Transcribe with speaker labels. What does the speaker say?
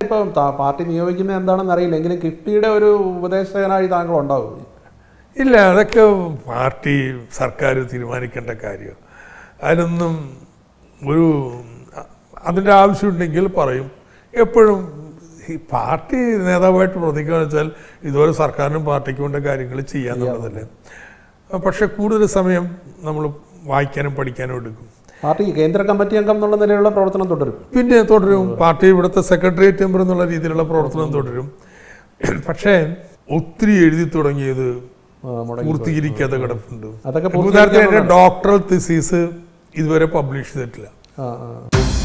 Speaker 1: ഇപ്പം ത- പാർട്ടി നിയോഗിക്കുന്നത് എന്താണെന്ന് അറിയില്ല എങ്കിലും കിഫ്ബിയുടെ ഒരു ഉപദേശകനായി താങ്കൾ ഉണ്ടാവും
Speaker 2: ഇല്ല അതൊക്കെ പാർട്ടി സർക്കാർ തീരുമാനിക്കേണ്ട കാര്യം അതിനൊന്നും ഒരു അതിൻ്റെ ആവശ്യമുണ്ടെങ്കിൽ പറയും എപ്പോഴും ഈ പാർട്ടി നേതാവായിട്ട് പ്രവർത്തിക്കുകയെന്ന് വെച്ചാൽ ഇതുപോലെ സർക്കാരിനും പാർട്ടിക്കും വേണ്ട കാര്യങ്ങൾ ചെയ്യാന്നുള്ളതല്ലേ പക്ഷെ കൂടുതൽ സമയം നമ്മൾ വായിക്കാനും പഠിക്കാനും എടുക്കും
Speaker 1: പാർട്ടി കേന്ദ്ര കമ്മിറ്റി അംഗം എന്നുള്ള നിലയിലുള്ള പ്രവർത്തനം തുടരും
Speaker 2: പിന്നെ തുടരും പാർട്ടി ഇവിടുത്തെ സെക്രട്ടേറിയറ്റ് മെമ്പർ എന്നുള്ള രീതിയിലുള്ള പ്രവർത്തനം തുടരും പക്ഷേ ഒത്തിരി എഴുതി തുടങ്ങിയത്
Speaker 1: ആ, മുടങ്ങി
Speaker 2: പൂർത്തീകരിക്കാതെ കിടപ്പുണ്ട്
Speaker 1: അതൊക്കെ
Speaker 2: ഉദാഹരണത്തിന് എൻ്റെ ഡോക്ടറൽ തിസീസ് ഇതുവരെ പബ്ലിഷ് ചെയ്തിട്ടില്ല
Speaker 1: ആ ആ